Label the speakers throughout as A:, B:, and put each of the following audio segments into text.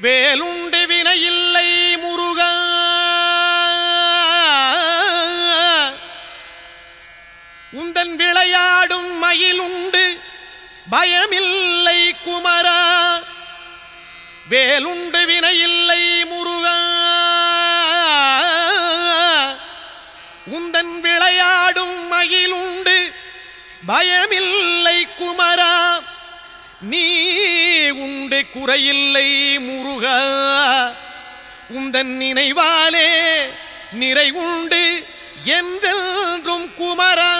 A: வேலுண்டு வினையில்லை முருகா உந்தன் விளையாடும் மயிலுண்டு பயமில்லை குமரா வேலுண்டு வினையில்லை முருகா உந்தன் விளையாடும் மகிழுண்டு பயமில்லை குமரா நீ உண்டு குறையில்லை முருகா உந்தன் நினைவாலே நிறை உண்டு என்றென்றும் குமரா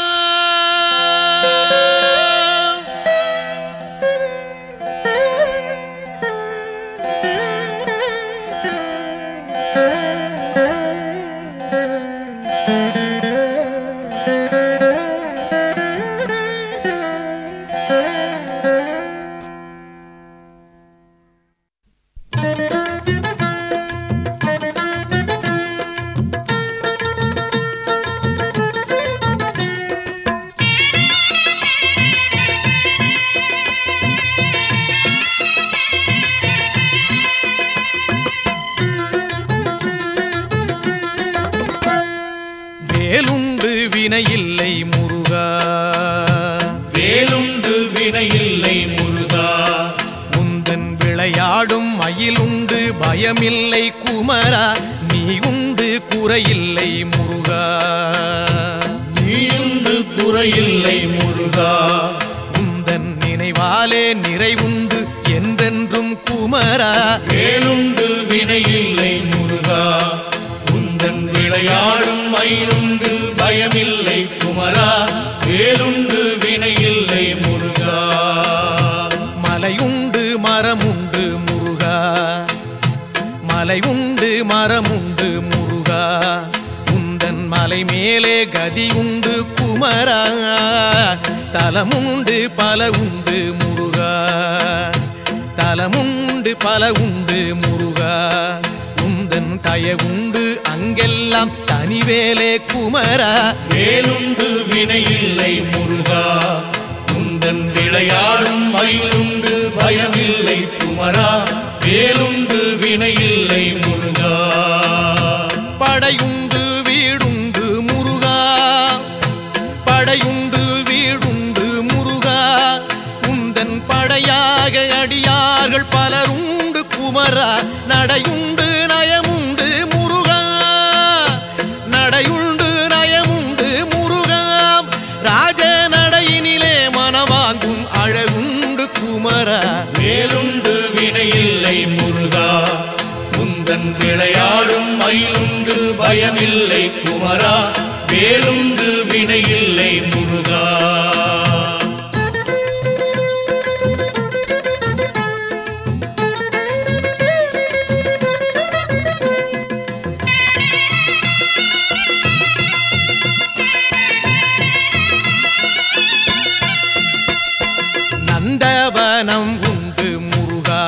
A: வேலுண்டு வினையில்லை முருகா
B: வேலுண்டு வினையில்லை முருகா
A: உந்தன் விளையாடும் மயிலுண்டு பயமில்லை குமரா நீ உண்டு குறையில்லை முருகா
B: நீயுண்டு குறையில்லை முருகா
A: உந்தன் நினைவாலே நிறைவுண்டு என்றென்றும் குமரா
B: வேலுண்டு வினையில்லை முருகா உந்தன் விளையாடும் மயிலுண்டு பயமில்லை குமரா வேலுண்டு வினையில்லை முருகா
A: மலையுண்டு மரமுண்டு முருகா மலை உண்டு மரமுண்டு முருகா உந்தன் மலை மேலே கதி உண்டு குமரா தலமுண்டு பல உண்டு முருகா தலமுண்டு பல உண்டு முருகா உந்தன் தயவுண்டு அங்கெல்லாம் தனிவேலே குமரா
B: வேலுண்டு வினையில்லை முருகா உந்தன் விளையாடும் மயிலுண்டு பயமில்லை குமரா வேலுண்டு வினையில்லை முருகா
A: படையுண்டு வீடுண்டு முருகா படையுண்டு வீடுண்டு முருகா உந்தன் படையாக அடியார்கள் பலருண்டு குமரா நடையுண்டு நயமுண்டு முருகா நடையுண்டு நயமுண்டு முருகா ராஜ நடையினிலே மனவாங்கும் அழகுண்டு குமரா
B: வேலுண்டு வினையில்லை முருகா உந்தன் விளையாடும் மயிலுண்டு பயமில்லை குமரா வேலுண்டு வினையில்லை முருகா
A: நந்தவனம் உண்டு முருகா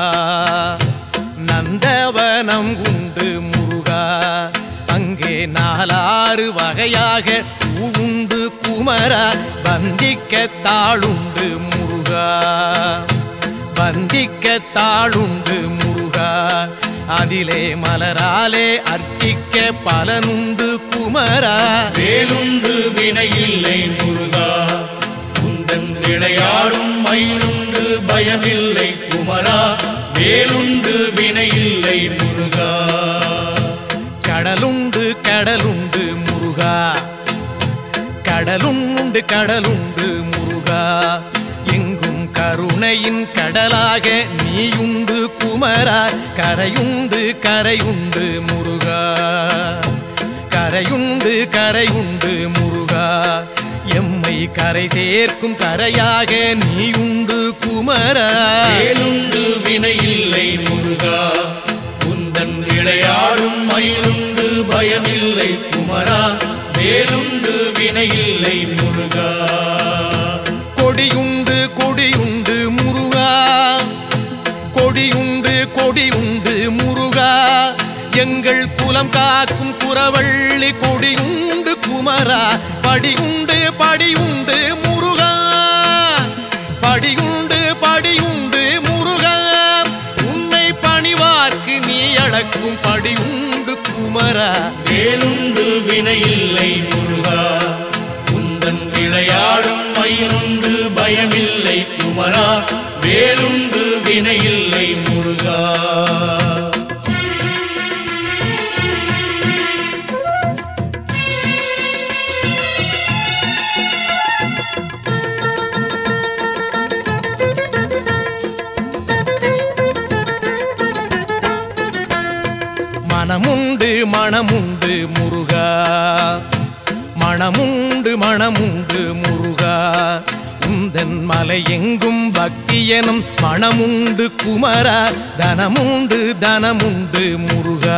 A: நந்தவனம் உண்டு முருகா அங்கே நாலாறு வகையாக பூ உண்டு குமரா வந்திக்க தாளுண்டு முருகா வந்திக்க தாளுண்டு முருகா அதிலே மலராலே அர்ச்சிக்க பலனுண்டு குமரா
B: வேலுண்டு வினையில்லை முருகா உந்தன் விளையாடும் மயிலுண்டு பயமில்லை குமரா வேலுண்டு வினையில்லை முருகா
A: கடலுண்டு கடலுண்டு முருகா கடலுண்டு கடலுண்டு முருகா எங்கும் கருணையின் கடலாக நீயுண்டு குமரா கரையுண்டு கரையுண்டு முருகா கரையுண்டு கரையுண்டு முருகா எம்மை கரை சேர்க்கும் கரையாக நீயுண்டு குமரா
B: வேலுண்டு வினையில்லை முருகா உந்தன் விளையாடும் மயிலுண்டு பயமில்லை குமரா வேலுண்டு வினையில்லை முருகா
A: கொடியுண்டு கொடியுண்டு முருகா கொடியுண்டு கொடியுண்டு முருகா எங்கள் குலம் காக்கும் குறவள்ளி கொடியுண்டு குமரா படியுண்டு படியுண்டு முருகா படியுண்டு படியுண்டு முருகா உன்னை பணிவார்க்கு அளக்கும் படி உண்டு குமரா
B: வேலுண்டு வினையில்லை முருகா உந்தன் விளையாடும் மயிலுண்டு பயமில்லை குமரா வேலுண்டு வினையில்லை முருகா
A: மனமுண்டு மனமுண்டு முருகா மனமுண்டு மனமுண்டு முருகா உந்தன் மலை எங்கும் பக்தி எனும் மனமுண்டு குமரா தனமுண்டு தனமுண்டு முருகா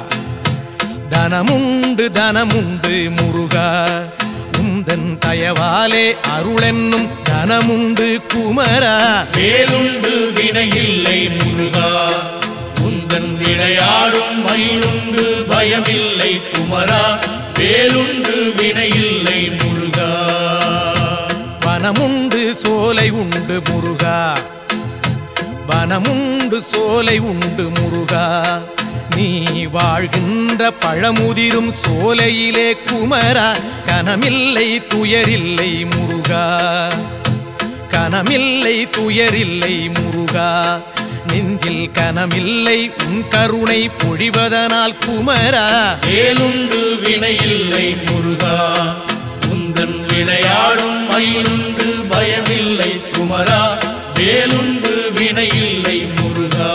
A: தனமுண்டு தனமுண்டு முருகா உந்தன் தயவாலே அருளென்னும் தனமுண்டு குமரா
B: வேலுண்டு வினையில்லை முருகா உந்தன் விளையாடும் மயிலுண்டு பயமில்லை குமரா வேலுண்டு வினையில்லை முருகா
A: வனமுண்டு சோலை உண்டு முருகா வனமுண்டு சோலை உண்டு முருகா நீ வாழ்கின்ற பழமுதிரும் சோலையிலே குமரா கனமில்லை துயரில்லை முருகா கனமில்லை துயரில்லை முருகா நெஞ்சில் கனமில்லை உன் கருணை பொழிவதனால் குமரா
B: வேலுண்டு வினையில்லை முருகா உந்தன் விளையாடும் மயிலுண்டு பயமில்லை குமரா வேலுண்டு வினையில்லை முருகா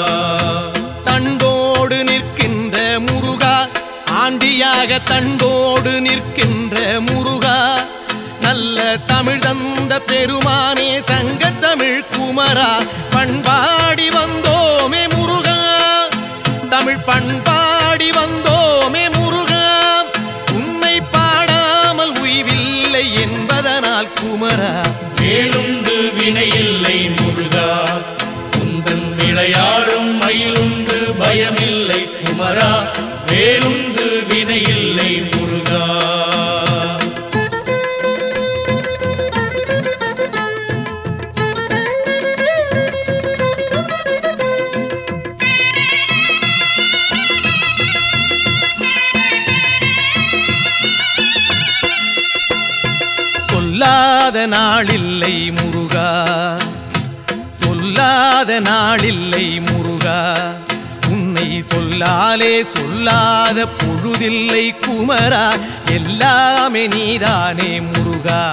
A: தண்டோடு நிற்கின்ற முருகா ஆண்டியாக தண்டோடு நிற்கின்ற முருகா நல்ல தமிழ் தந்த பெருமானே சங்க தமிழ் குமரா பண்பாடி வந்தோமே முருகா தமிழ் பண்பாடி வந்தோமே முருகா உன்னை பாடாமல் உய்வில்லை என்பதனால் குமரா
B: வேலுண்டு வினையில்லை முருகா உந்தன் விளையாடும் மயிலுண்டு பயமில்லை குமரா வேலுண்டு வினையில்லை முருகா
A: சொல்லாத நாளில்லை முருகா சொல்லாத நாளில்லை முருகா உன்னை சொல்லாலே சொல்லாத பொழுதில்லை குமரா எல்லாமே நீதானே முருகா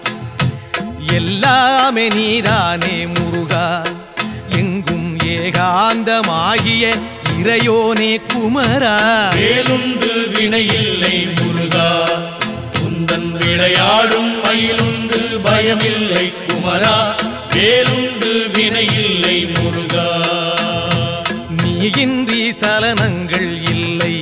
A: எல்லாமே நீதானே முருகா எங்கும் ஏகாந்தமாகிய இறையோனே குமரா
B: வேலுண்டு வினையில்லை முருகா உந்தன் விளையாடும் மயிலுண்டு பயமில்லை குமரா வேலுண்டு வினையில்லை முருகா
A: நீயின்றி சலனங்கள் இல்லை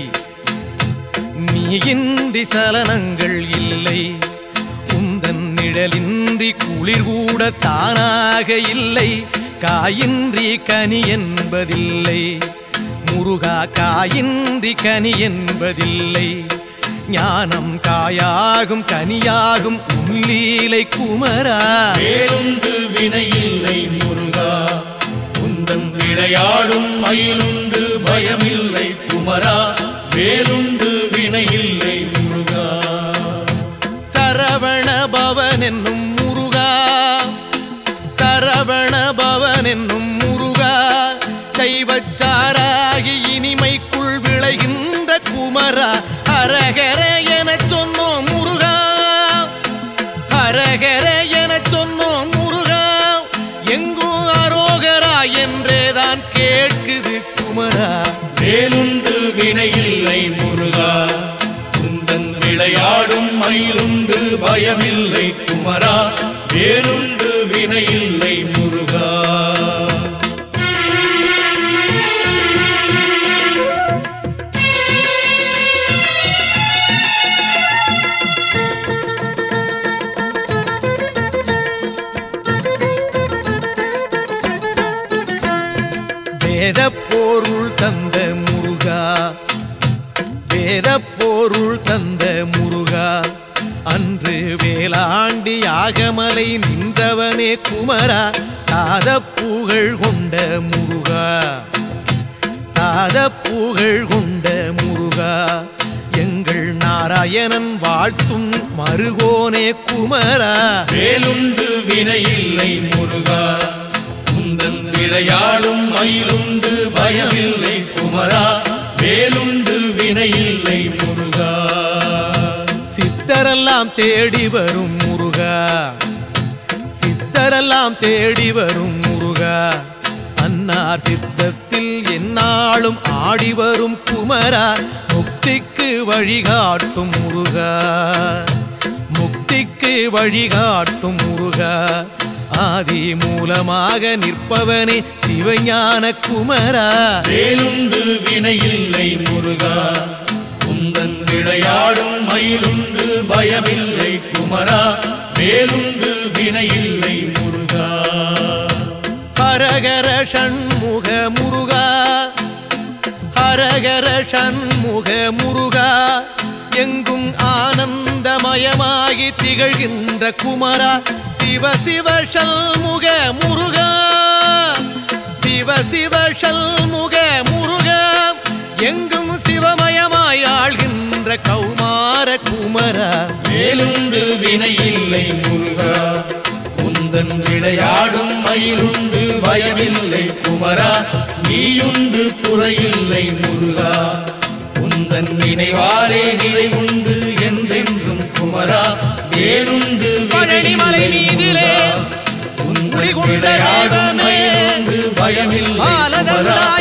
A: நீயின்றி சலனங்கள் இல்லை உந்தன் நிழலின்றி குளிர் கூட தானாக இல்லை காயின்றி கனி என்பதில்லை முருகா காயின்றி கனி என்பதில்லை ஞானம் காயாகும் கனியாகும் உள்ளீலை குமரா
B: வேலுண்டு வினையில்லை முருகா உந்தன் விளையாடும் மயிலுண்டு பயமில்லை குமரா வேலுண்டு வினையில்லை முருகா
A: சரவண பவன் என்னும் முருகா சரவண பவன் என்னும் முருகா சைவச்சாராகி இனிமைக்குள் விளைகின்ற குமரா ஹரஹர எனச் சொன்னோம் முருகா ஹரஹர எனச் சொன்னோம் முருகா எங்கும் அரோகரா என்றேதான் கேட்குது குமரா
B: வேலுண்டு வினையில்லை முருகா உந்தன் விளையாடும் மயிலுண்டு பயமில்லை குமரா வேலுண்டு வினையில்லை முருகா
A: வேத பொருள் தந்த முருகா வேத பொருள் தந்த முருகா அன்று வேளாண்டி யாகமலை நின்றவனே குமரா தாத புகழ் கொண்ட முருகா தாத பதப்புகழ் கொண்ட முருகா எங்கள் நாராயணன் வாழ்த்தும் மருகோனே குமரா
B: வேலுண்டு வினையில்லை முருகா உந்தன் விளையாடும் மயிலுண்டு பயமில்லை குமரா வேலுண்டு வினையில்லை முருகா
A: சித்தரெல்லாம் தேடி வரும் முருகா சித்தரெல்லாம் தேடி வரும் முருகா அன்னார் சித்தத்தில் எந்நாளும் ஆடி வரும் குமரா முக்திக்கு வழிகாட்டும் முருகா முக்திக்கு வழிகாட்டும் முருகா ஆதி மூலமாக நிற்பவனே சிவஞான குமரா
B: வேலுண்டு வினையில்லை முருகா உந்தன் விளையாடும் மயிலுண்டு பயமில்லை குமரா வேலுண்டு வினையில்லை முருகா
A: ஹரஹர ஷண்முக முருகா ஹரஹர ஷண்முக முருகா எங்கும் ஆனந்தமயமாகி திகழ்கின்ற குமரா சிவ சிவ ஷண்முக முருகா சிவ சிவ ஷண்முக முருகா எங்கும் சிவமயமாய் ஆள்கின்ற கௌமார குமரா
B: வேலுண்டு வினையில்லை முருகா உந்தன் விளையாடும் மயிலுண்டு பயமில்லை குமரா நீயுண்டு குறையில்லை முருகா உந்தன் நினைவாலே நிறைவுண்டு என்றென்றும் குமரா வேலுண்டு
A: பழனிமலை
B: வினையில்லை
A: மீதிலே
B: முருகா. உந்தன்
A: குடிகொண்ட
B: விளையாடும்
A: தெய்வமே,
B: மயிலுண்டு பயமில்லை
A: பாலதண்டா
B: குமரா